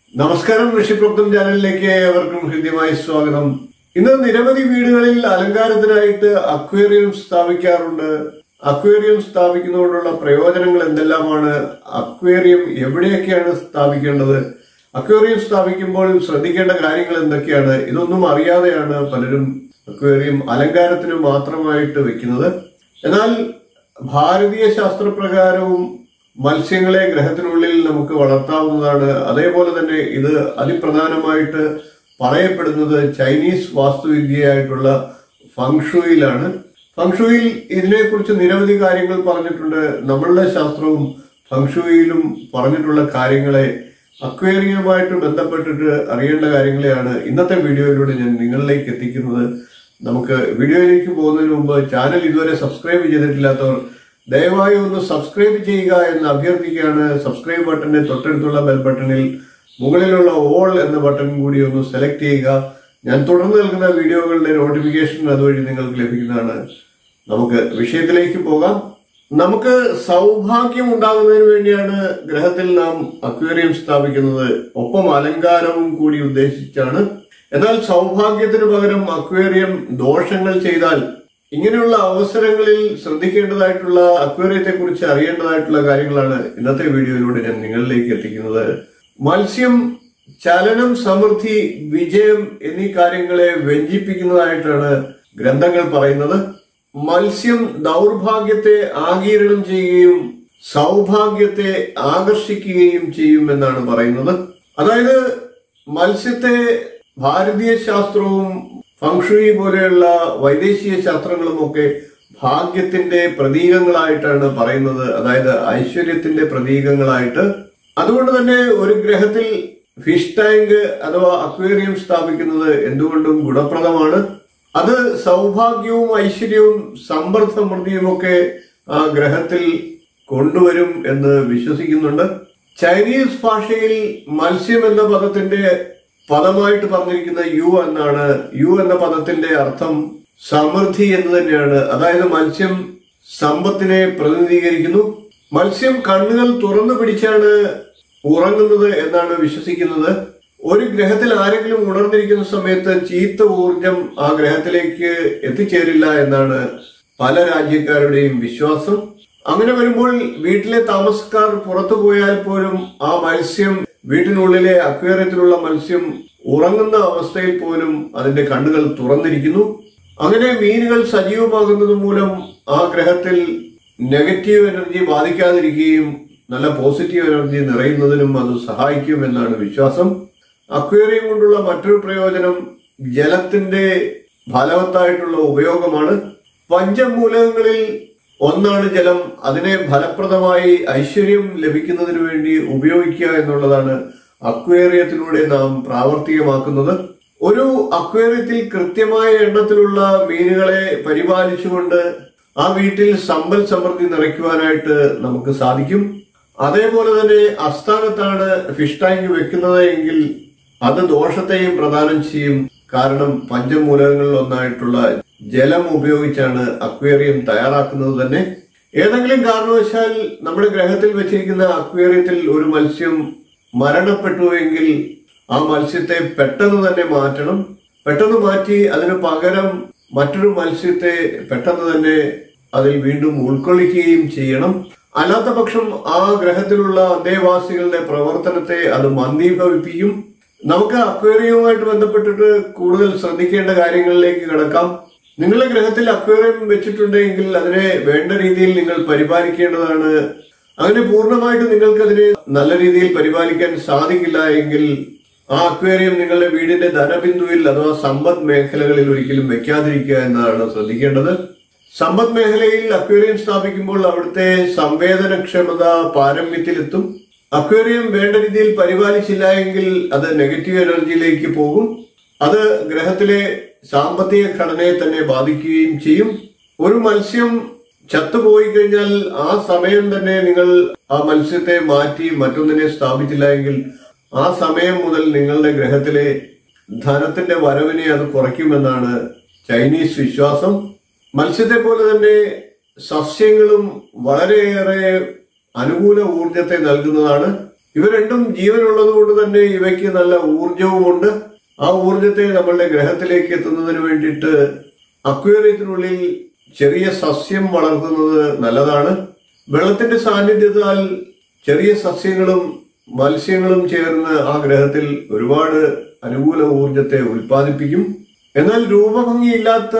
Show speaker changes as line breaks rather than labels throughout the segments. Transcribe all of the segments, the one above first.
നമസ്കാരം ഋഷിപ്രോക്തം ചാനലിലേക്ക് ഏവർക്കും ഹൃദ്യമായ സ്വാഗതം ഇന്ന് നിരവധി വീടുകളിൽ അലങ്കാരത്തിനായിട്ട് അക്വേറിയം സ്ഥാപിക്കാറുണ്ട് അക്വേറിയം സ്ഥാപിക്കുന്നതുകൊണ്ടുള്ള പ്രയോജനങ്ങൾ എന്തെല്ലാമാണ് അക്വേറിയം എവിടെയൊക്കെയാണ് സ്ഥാപിക്കേണ്ടത് അക്വേറിയം സ്ഥാപിക്കുമ്പോൾ ശ്രദ്ധിക്കേണ്ട കാര്യങ്ങൾ എന്തൊക്കെയാണ് ഇതൊന്നും അറിയാതെയാണ് പലരും അക്വേറിയം അലങ്കാരത്തിന് മാത്രമായിട്ട് വെക്കുന്നത് എന്നാൽ ഭാരതീയ ശാസ്ത്രപ്രകാരവും മത്സ്യങ്ങളെ ഗ്രഹത്തിനുള്ളിൽ നമുക്ക് വളർത്താവുന്നതാണ് അതേപോലെ തന്നെ ഇത് അതിപ്രധാനമായിട്ട് പറയപ്പെടുന്നത് ചൈനീസ് വാസ്തുവിദ്യയായിട്ടുള്ള ഫങ്ഷുയിലാണ് ഫങ്ഷുയിൽ ഇതിനെക്കുറിച്ച് നിരവധി കാര്യങ്ങൾ പറഞ്ഞിട്ടുണ്ട് നമ്മളുടെ ശാസ്ത്രവും ഫങ്ഷുയിലും പറഞ്ഞിട്ടുള്ള കാര്യങ്ങളെ അക്വേറിയവുമായിട്ട് ബന്ധപ്പെട്ടിട്ട് അറിയേണ്ട കാര്യങ്ങളെയാണ് ഇന്നത്തെ വീഡിയോയിലൂടെ ഞാൻ നിങ്ങളിലേക്ക് എത്തിക്കുന്നത് നമുക്ക് വീഡിയോയിലേക്ക് പോകുന്നതിന് മുമ്പ് ചാനൽ ഇതുവരെ സബ്സ്ക്രൈബ് ചെയ്തിട്ടില്ലാത്തവർ ദയവായി ഒന്ന് സബ്സ്ക്രൈബ് ചെയ്യുക എന്ന് അഭ്യർത്ഥിക്കുകയാണ് സബ്സ്ക്രൈബ് ബട്ടന്റെ തൊട്ടടുത്തുള്ള ബെൽ ബട്ടണിൽ മുകളിലുള്ള ഓൾ എന്ന ബട്ടൺ കൂടി ഒന്ന് സെലക്ട് ചെയ്യുക ഞാൻ തുടർന്ന് നൽകുന്ന വീഡിയോകളുടെ നോട്ടിഫിക്കേഷൻ അതുവഴി നിങ്ങൾക്ക് ലഭിക്കുന്നതാണ് നമുക്ക് വിഷയത്തിലേക്ക് പോകാം നമുക്ക് സൗഭാഗ്യം ഉണ്ടാകുന്നതിന് വേണ്ടിയാണ് ഗ്രഹത്തിൽ നാം അക്വേറിയം സ്ഥാപിക്കുന്നത് ഒപ്പം അലങ്കാരവും കൂടി ഉദ്ദേശിച്ചാണ് എന്നാൽ സൗഭാഗ്യത്തിന് പകരം അക്വേറിയം ദോഷങ്ങൾ ചെയ്താൽ ഇങ്ങനെയുള്ള അവസരങ്ങളിൽ ശ്രദ്ധിക്കേണ്ടതായിട്ടുള്ള അക്വേറിയത്തെ കുറിച്ച് അറിയേണ്ടതായിട്ടുള്ള കാര്യങ്ങളാണ് ഇന്നത്തെ വീഡിയോയിലൂടെ ഞാൻ നിങ്ങളിലേക്ക് എത്തിക്കുന്നത് മത്സ്യം ചലനം സമൃദ്ധി വിജയം എന്നീ കാര്യങ്ങളെ വ്യഞ്ജിപ്പിക്കുന്നതായിട്ടാണ് ഗ്രന്ഥങ്ങൾ പറയുന്നത് മത്സ്യം ദൗർഭാഗ്യത്തെ ആഗീരണം ചെയ്യുകയും സൗഭാഗ്യത്തെ ആകർഷിക്കുകയും ചെയ്യും എന്നാണ് പറയുന്നത് അതായത് മത്സ്യത്തെ ഭാരതീയ ശാസ്ത്രവും ഫങ്ഷുയി പോലെയുള്ള വൈദേശിക ശാസ്ത്രങ്ങളും ഒക്കെ ഭാഗ്യത്തിന്റെ പ്രതീകങ്ങളായിട്ടാണ് പറയുന്നത് അതായത് ഐശ്വര്യത്തിന്റെ പ്രതീകങ്ങളായിട്ട് അതുകൊണ്ട് തന്നെ ഒരു ഗ്രഹത്തിൽ ഫിഷ് ടാങ്ക് അഥവാ അക്വേറിയം സ്ഥാപിക്കുന്നത് എന്തുകൊണ്ടും ഗുണപ്രദമാണ് അത് സൗഭാഗ്യവും ഐശ്വര്യവും സമ്പദ് സമൃദ്ധിയും ഒക്കെ ആ ഗ്രഹത്തിൽ കൊണ്ടുവരും എന്ന് വിശ്വസിക്കുന്നുണ്ട് ചൈനീസ് ഭാഷയിൽ മത്സ്യം എന്ന പദത്തിന്റെ പദമായിട്ട് പറഞ്ഞിരിക്കുന്ന യു എന്നാണ് യു എന്ന പദത്തിന്റെ അർത്ഥം സമൃദ്ധി എന്ന് തന്നെയാണ് അതായത് മത്സ്യം സമ്പത്തിനെ പ്രതിനിധീകരിക്കുന്നു മത്സ്യം കണ്ണുകൾ തുറന്നു പിടിച്ചാണ് ഉറങ്ങുന്നത് എന്നാണ് വിശ്വസിക്കുന്നത് ഒരു ഗ്രഹത്തിൽ ആരെങ്കിലും ഉണർന്നിരിക്കുന്ന സമയത്ത് ചീത്ത ഊർജം ആ ഗ്രഹത്തിലേക്ക് എത്തിച്ചേരില്ല എന്നാണ് പല രാജ്യക്കാരുടെയും വിശ്വാസം അങ്ങനെ വരുമ്പോൾ വീട്ടിലെ താമസക്കാർ പുറത്തു പോയാൽ പോലും ആ മത്സ്യം വീട്ടിനുള്ളിലെ അക്വേറിയത്തിലുള്ള മത്സ്യം ഉറങ്ങുന്ന അവസ്ഥയിൽ പോലും അതിന്റെ കണ്ണുകൾ തുറന്നിരിക്കുന്നു അങ്ങനെ മീനുകൾ സജീവമാകുന്നത് മൂലം ആ ഗ്രഹത്തിൽ നെഗറ്റീവ് എനർജി ബാധിക്കാതിരിക്കുകയും നല്ല പോസിറ്റീവ് എനർജി നിറയുന്നതിനും അത് സഹായിക്കും എന്നാണ് വിശ്വാസം അക്വേറിയം കൊണ്ടുള്ള മറ്റൊരു പ്രയോജനം ജലത്തിന്റെ ഫലവത്തായിട്ടുള്ള ഉപയോഗമാണ് പഞ്ചമൂലകങ്ങളിൽ ഒന്നാണ് ജലം അതിനെ ഫലപ്രദമായി ഐശ്വര്യം ലഭിക്കുന്നതിന് വേണ്ടി ഉപയോഗിക്കുക എന്നുള്ളതാണ് അക്വേറിയത്തിലൂടെ നാം പ്രാവർത്തികമാക്കുന്നത് ഒരു അക്വേറിയത്തിൽ കൃത്യമായ എണ്ണത്തിലുള്ള മീനുകളെ പരിപാലിച്ചുകൊണ്ട് ആ വീട്ടിൽ സമ്പൽ സമൃദ്ധി നിറയ്ക്കുവാനായിട്ട് നമുക്ക് സാധിക്കും അതേപോലെ തന്നെ അസ്ഥാനത്താണ് ഫിഷ് ടാങ്ക് വെക്കുന്നത് എങ്കിൽ അത് ദോഷത്തെയും പ്രദാനം ചെയ്യും കാരണം പഞ്ചമൂലകങ്ങളിൽ ഒന്നായിട്ടുള്ള ജലം ഉപയോഗിച്ചാണ് അക്വേറിയം തയ്യാറാക്കുന്നത് തന്നെ ഏതെങ്കിലും കാരണവശാൽ നമ്മുടെ ഗ്രഹത്തിൽ വെച്ചിരിക്കുന്ന അക്വേറിയത്തിൽ ഒരു മത്സ്യം മരണപ്പെട്ടു എങ്കിൽ ആ മത്സ്യത്തെ പെട്ടെന്ന് തന്നെ മാറ്റണം പെട്ടെന്ന് മാറ്റി അതിന് പകരം മറ്റൊരു മത്സ്യത്തെ പെട്ടെന്ന് തന്നെ അതിൽ വീണ്ടും ഉൾക്കൊള്ളിക്കുകയും ചെയ്യണം അല്ലാത്ത പക്ഷം ആ ഗ്രഹത്തിലുള്ള അന്തേവാസികളുടെ പ്രവർത്തനത്തെ അത് മന്ദീഭവിപ്പിക്കും നമുക്ക് അക്വേറിയവുമായിട്ട് ബന്ധപ്പെട്ടിട്ട് കൂടുതൽ ശ്രദ്ധിക്കേണ്ട കാര്യങ്ങളിലേക്ക് കിടക്കാം നിങ്ങളുടെ ഗ്രഹത്തിൽ അക്വേറിയം വെച്ചിട്ടുണ്ടെങ്കിൽ അതിനെ വേണ്ട രീതിയിൽ നിങ്ങൾ പരിപാലിക്കേണ്ടതാണ് അങ്ങനെ പൂർണ്ണമായിട്ട് നിങ്ങൾക്ക് അതിനെ നല്ല രീതിയിൽ പരിപാലിക്കാൻ സാധിക്കില്ല എങ്കിൽ ആ അക്വേറിയം നിങ്ങളുടെ വീടിന്റെ ധനബിന്ദുവിൽ അഥവാ സമ്പദ് മേഖലകളിൽ ഒരിക്കലും വെക്കാതിരിക്കുക എന്നതാണ് ശ്രദ്ധിക്കേണ്ടത് സമ്പദ് മേഖലയിൽ അക്വേറിയം സ്ഥാപിക്കുമ്പോൾ അവിടുത്തെ സംവേദനക്ഷമത പാരമ്യത്തിലെത്തും അക്വേറിയം വേണ്ട രീതിയിൽ പരിപാലിച്ചില്ല എങ്കിൽ അത് നെഗറ്റീവ് എനർജിയിലേക്ക് പോകും അത് ഗ്രഹത്തിലെ സാമ്പത്തിക ഘടനയെ തന്നെ ബാധിക്കുകയും ചെയ്യും ഒരു മത്സ്യം ചത്തുപോയി കഴിഞ്ഞാൽ ആ സമയം തന്നെ നിങ്ങൾ ആ മത്സ്യത്തെ മാറ്റി മറ്റൊന്നിനെ സ്ഥാപിച്ചില്ല എങ്കിൽ ആ സമയം മുതൽ നിങ്ങളുടെ ഗ്രഹത്തിലെ ധനത്തിന്റെ വരവിനെ അത് കുറയ്ക്കുമെന്നാണ് ചൈനീസ് വിശ്വാസം മത്സ്യത്തെ പോലെ തന്നെ സസ്യങ്ങളും വളരെയേറെ അനുകൂല ഊർജത്തെ നൽകുന്നതാണ് ഇവ രണ്ടും ജീവനുള്ളത് കൊണ്ട് തന്നെ ഇവയ്ക്ക് നല്ല ഊർജവുമുണ്ട് ആ ഊർജത്തെ നമ്മളുടെ ഗ്രഹത്തിലേക്ക് എത്തുന്നതിന് വേണ്ടിയിട്ട് അക്വേറിയത്തിനുള്ളിൽ ചെറിയ സസ്യം വളർത്തുന്നത് നല്ലതാണ് വെള്ളത്തിന്റെ സാന്നിധ്യത്താൽ ചെറിയ സസ്യങ്ങളും മത്സ്യങ്ങളും ചേർന്ന് ആ ഗ്രഹത്തിൽ ഒരുപാട് അനുകൂല ഊർജത്തെ ഉൽപ്പാദിപ്പിക്കും എന്നാൽ രൂപഭംഗിയില്ലാത്ത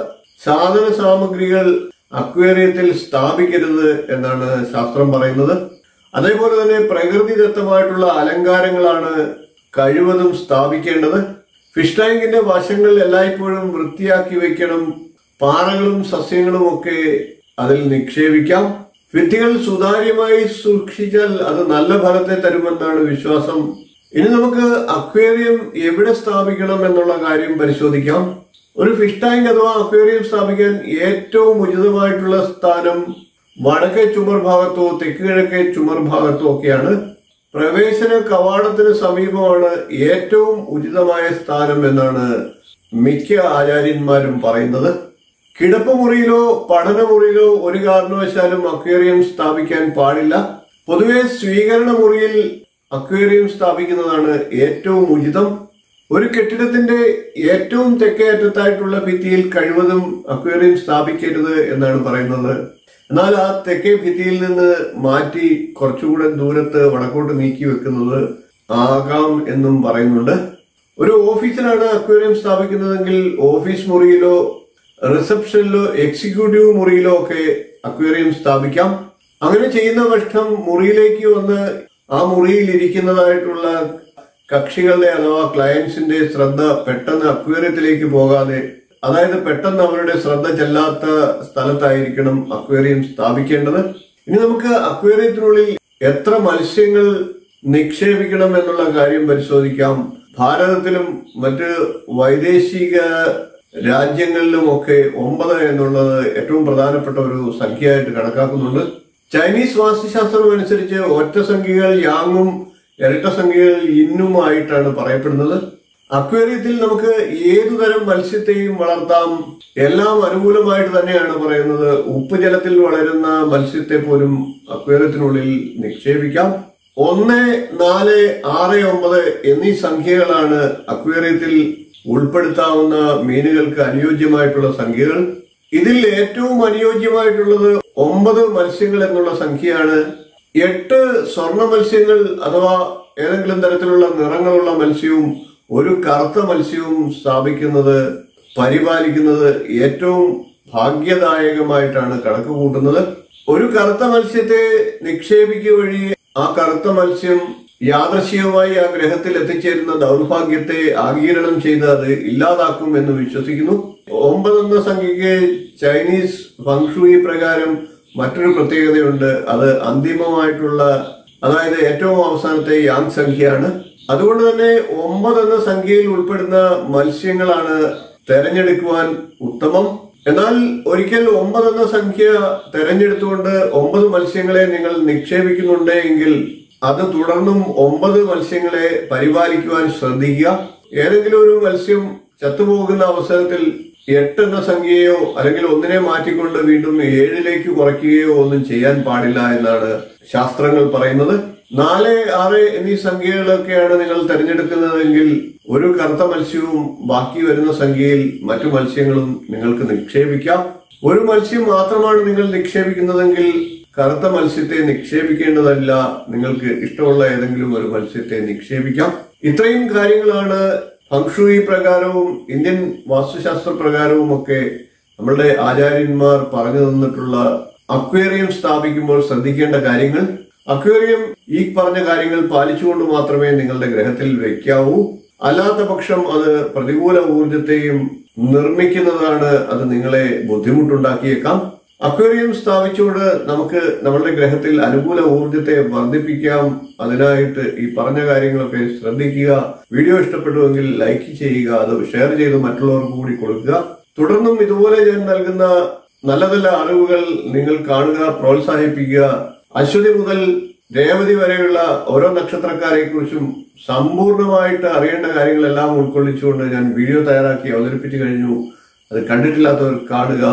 സാധന സാമഗ്രികൾ അക്വേറിയത്തിൽ സ്ഥാപിക്കരുത് എന്നാണ് ശാസ്ത്രം പറയുന്നത് അതേപോലെ തന്നെ പ്രകൃതിദത്തമായിട്ടുള്ള അലങ്കാരങ്ങളാണ് കഴിവതും സ്ഥാപിക്കേണ്ടത് ഫിഷ് ടാങ്കിന്റെ വശങ്ങൾ എല്ലായ്പ്പോഴും വൃത്തിയാക്കി വെക്കണം പാറകളും സസ്യങ്ങളും ഒക്കെ അതിൽ നിക്ഷേപിക്കാം വിത്തുകൾ സുതാര്യമായി സൂക്ഷിച്ചാൽ അത് നല്ല ഫലത്തെ തരുമെന്നാണ് വിശ്വാസം ഇനി നമുക്ക് അക്വേറിയം എവിടെ സ്ഥാപിക്കണം എന്നുള്ള കാര്യം പരിശോധിക്കാം ഒരു ഫിഷ് ടാങ്ക് അഥവാ അക്വേറിയം സ്ഥാപിക്കാൻ ഏറ്റവും ഉചിതമായിട്ടുള്ള സ്ഥാനം വടക്കേ ചുമർ ഭാഗത്തോ തെക്ക് കിഴക്കേ ചുമർ ഭാഗത്തോ ഒക്കെയാണ് പ്രവേശന കവാടത്തിന് സമീപമാണ് ഏറ്റവും ഉചിതമായ സ്ഥാനം എന്നാണ് മിക്ക ആചാര്യന്മാരും പറയുന്നത് കിടപ്പുമുറിയിലോ പഠനമുറിയിലോ ഒരു കാരണവശാലും അക്വേറിയം സ്ഥാപിക്കാൻ പാടില്ല പൊതുവെ സ്വീകരണ മുറിയിൽ അക്വേറിയം സ്ഥാപിക്കുന്നതാണ് ഏറ്റവും ഉചിതം ഒരു കെട്ടിടത്തിന്റെ ഏറ്റവും തെക്കേ അറ്റത്തായിട്ടുള്ള ഭിത്തിയിൽ കഴിവതും അക്വേറിയം സ്ഥാപിക്കരുത് എന്നാണ് പറയുന്നത് എന്നാൽ ആ തെക്കേ ഭിത്തിയിൽ നിന്ന് മാറ്റി കുറച്ചുകൂടെ ദൂരത്ത് വടക്കോട്ട് നീക്കി വെക്കുന്നത് ആകാം എന്നും പറയുന്നുണ്ട് ഒരു ഓഫീസിലാണ് അക്വേറിയം സ്ഥാപിക്കുന്നതെങ്കിൽ ഓഫീസ് മുറിയിലോ റിസപ്ഷനിലോ എക്സിക്യൂട്ടീവ് മുറിയിലോ ഒക്കെ അക്വേറിയം സ്ഥാപിക്കാം അങ്ങനെ ചെയ്യുന്ന പക്ഷം മുറിയിലേക്ക് വന്ന് ആ മുറിയിൽ ഇരിക്കുന്നതായിട്ടുള്ള കക്ഷികളുടെ അഥവാ ക്ലയൻസിന്റെ ശ്രദ്ധ പെട്ടെന്ന് അക്വേറിയത്തിലേക്ക് പോകാതെ അതായത് പെട്ടെന്ന് അവരുടെ ശ്രദ്ധ ചെല്ലാത്ത സ്ഥലത്തായിരിക്കണം അക്വേറിയം സ്ഥാപിക്കേണ്ടത് ഇനി നമുക്ക് അക്വേറിയത്തിനുള്ളിൽ എത്ര മത്സ്യങ്ങൾ നിക്ഷേപിക്കണം എന്നുള്ള കാര്യം പരിശോധിക്കാം ഭാരതത്തിലും മറ്റ് വൈദേശിക രാജ്യങ്ങളിലും ഒക്കെ ഒമ്പത് എന്നുള്ളത് ഏറ്റവും പ്രധാനപ്പെട്ട ഒരു സംഖ്യയായിട്ട് കണക്കാക്കുന്നുണ്ട് ചൈനീസ് വാസ്തുശാസ്ത്രം അനുസരിച്ച് ഒറ്റ സംഖ്യകൾ യാങ്ങും ഇരട്ട സംഖ്യകൾ ഇന്നുമായിട്ടാണ് പറയപ്പെടുന്നത് അക്വേറിയത്തിൽ നമുക്ക് ഏതുതരം മത്സ്യത്തെയും വളർത്താം എല്ലാം അനുകൂലമായിട്ട് തന്നെയാണ് പറയുന്നത് ഉപ്പ് ജലത്തിൽ വളരുന്ന മത്സ്യത്തെ പോലും അക്വേറിയത്തിനുള്ളിൽ നിക്ഷേപിക്കാം ഒന്ന് നാല് ആറ് ഒമ്പത് എന്നീ സംഖ്യകളാണ് അക്വേറിയത്തിൽ ഉൾപ്പെടുത്താവുന്ന മീനുകൾക്ക് അനുയോജ്യമായിട്ടുള്ള സംഖ്യകൾ ഇതിൽ ഏറ്റവും അനുയോജ്യമായിട്ടുള്ളത് ഒമ്പത് മത്സ്യങ്ങൾ എന്നുള്ള സംഖ്യയാണ് എട്ട് സ്വർണ്ണ മത്സ്യങ്ങൾ അഥവാ ഏതെങ്കിലും തരത്തിലുള്ള നിറങ്ങളുള്ള മത്സ്യവും ഒരു കറുത്ത മത്സ്യവും സ്ഥാപിക്കുന്നത് പരിപാലിക്കുന്നത് ഏറ്റവും ഭാഗ്യദായകമായിട്ടാണ് കണക്ക് കൂട്ടുന്നത് ഒരു കറുത്ത മത്സ്യത്തെ നിക്ഷേപിക്കുക വഴി ആ കറുത്ത മത്സ്യം യാദൃശ്യവുമായി ആ ഗ്രഹത്തിൽ എത്തിച്ചേരുന്ന ദൗർഭാഗ്യത്തെ ആഗീരണം ചെയ്ത് അത് ഇല്ലാതാക്കും എന്ന് വിശ്വസിക്കുന്നു ഒമ്പത് എന്ന സംഖ്യയ്ക്ക് ചൈനീസ് ഫങ്ഷുയി പ്രകാരം മറ്റൊരു പ്രത്യേകതയുണ്ട് അത് അന്തിമമായിട്ടുള്ള അതായത് ഏറ്റവും അവസാനത്തെ യാങ് സംഖ്യയാണ് അതുകൊണ്ട് തന്നെ ഒമ്പത് എന്ന സംഖ്യയിൽ ഉൾപ്പെടുന്ന മത്സ്യങ്ങളാണ് തെരഞ്ഞെടുക്കുവാൻ ഉത്തമം എന്നാൽ ഒരിക്കൽ ഒമ്പത് എന്ന സംഖ്യ തെരഞ്ഞെടുത്തുകൊണ്ട് ഒമ്പത് മത്സ്യങ്ങളെ നിങ്ങൾ നിക്ഷേപിക്കുന്നുണ്ട് എങ്കിൽ അത് തുടർന്നും ഒമ്പത് മത്സ്യങ്ങളെ പരിപാലിക്കുവാൻ ശ്രദ്ധിക്കുക ഏതെങ്കിലും ഒരു മത്സ്യം ചത്തുപോകുന്ന അവസരത്തിൽ എട്ട് എന്ന സംഖ്യയോ അല്ലെങ്കിൽ ഒന്നിനെ മാറ്റിക്കൊണ്ട് വീണ്ടും ഏഴിലേക്ക് കുറയ്ക്കുകയോ ഒന്നും ചെയ്യാൻ പാടില്ല എന്നാണ് ശാസ്ത്രങ്ങൾ പറയുന്നത് നാല് ആറ് എന്നീ സംഖ്യകളൊക്കെയാണ് നിങ്ങൾ തിരഞ്ഞെടുക്കുന്നതെങ്കിൽ ഒരു കറുത്ത മത്സ്യവും ബാക്കി വരുന്ന സംഖ്യയിൽ മറ്റു മത്സ്യങ്ങളും നിങ്ങൾക്ക് നിക്ഷേപിക്കാം ഒരു മത്സ്യം മാത്രമാണ് നിങ്ങൾ നിക്ഷേപിക്കുന്നതെങ്കിൽ കറുത്ത മത്സ്യത്തെ നിക്ഷേപിക്കേണ്ടതല്ല നിങ്ങൾക്ക് ഇഷ്ടമുള്ള ഏതെങ്കിലും ഒരു മത്സ്യത്തെ നിക്ഷേപിക്കാം ഇത്രയും കാര്യങ്ങളാണ് ഫങ്ഷുയി പ്രകാരവും ഇന്ത്യൻ വാസ്തുശാസ്ത്ര പ്രകാരവും ഒക്കെ നമ്മളുടെ ആചാര്യന്മാർ പറഞ്ഞു തന്നിട്ടുള്ള അക്വേറിയം സ്ഥാപിക്കുമ്പോൾ ശ്രദ്ധിക്കേണ്ട കാര്യങ്ങൾ അക്വേറിയം ഈ പറഞ്ഞ കാര്യങ്ങൾ പാലിച്ചുകൊണ്ട് മാത്രമേ നിങ്ങളുടെ ഗ്രഹത്തിൽ വെക്കാവൂ അല്ലാത്ത പക്ഷം അത് പ്രതികൂല ഊർജത്തെയും നിർമ്മിക്കുന്നതാണ് അത് നിങ്ങളെ ബുദ്ധിമുട്ടുണ്ടാക്കിയേക്കാം അക്വേറിയം സ്ഥാപിച്ചുകൊണ്ട് നമുക്ക് നമ്മളുടെ ഗ്രഹത്തിൽ അനുകൂല ഊർജത്തെ വർദ്ധിപ്പിക്കാം അതിനായിട്ട് ഈ പറഞ്ഞ കാര്യങ്ങളൊക്കെ ശ്രദ്ധിക്കുക വീഡിയോ ഇഷ്ടപ്പെട്ടുവെങ്കിൽ ലൈക്ക് ചെയ്യുക അത് ഷെയർ ചെയ്ത് മറ്റുള്ളവർക്ക് കൂടി കൊടുക്കുക തുടർന്നും ഇതുപോലെ ഞാൻ നൽകുന്ന നല്ല നല്ല അറിവുകൾ നിങ്ങൾ കാണുക പ്രോത്സാഹിപ്പിക്കുക അശ്വതി മുതൽ രേവതി വരെയുള്ള ഓരോ നക്ഷത്രക്കാരെ കുറിച്ചും സമ്പൂർണമായിട്ട് അറിയേണ്ട കാര്യങ്ങളെല്ലാം ഉൾക്കൊള്ളിച്ചുകൊണ്ട് ഞാൻ വീഡിയോ തയ്യാറാക്കി അവതരിപ്പിച്ചു കഴിഞ്ഞു അത് കണ്ടിട്ടില്ലാത്തവർ കാണുക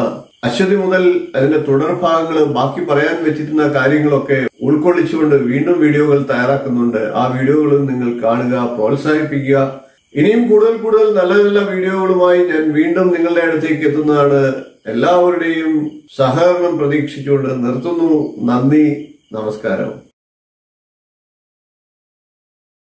അശ്വതി മുതൽ അതിന്റെ തുടർഭാഗങ്ങൾ ബാക്കി പറയാൻ വെച്ചിരുന്ന കാര്യങ്ങളൊക്കെ ഉൾക്കൊള്ളിച്ചുകൊണ്ട് വീണ്ടും വീഡിയോകൾ തയ്യാറാക്കുന്നുണ്ട് ആ വീഡിയോകളും നിങ്ങൾ കാണുക പ്രോത്സാഹിപ്പിക്കുക ഇനിയും കൂടുതൽ കൂടുതൽ നല്ല നല്ല വീഡിയോകളുമായി ഞാൻ വീണ്ടും നിങ്ങളുടെ അടുത്തേക്ക് എത്തുന്നതാണ് എല്ലാവരുടെയും സഹകരണം പ്രതീക്ഷിച്ചുകൊണ്ട് നിർത്തുന്നു നന്ദി നമസ്കാരം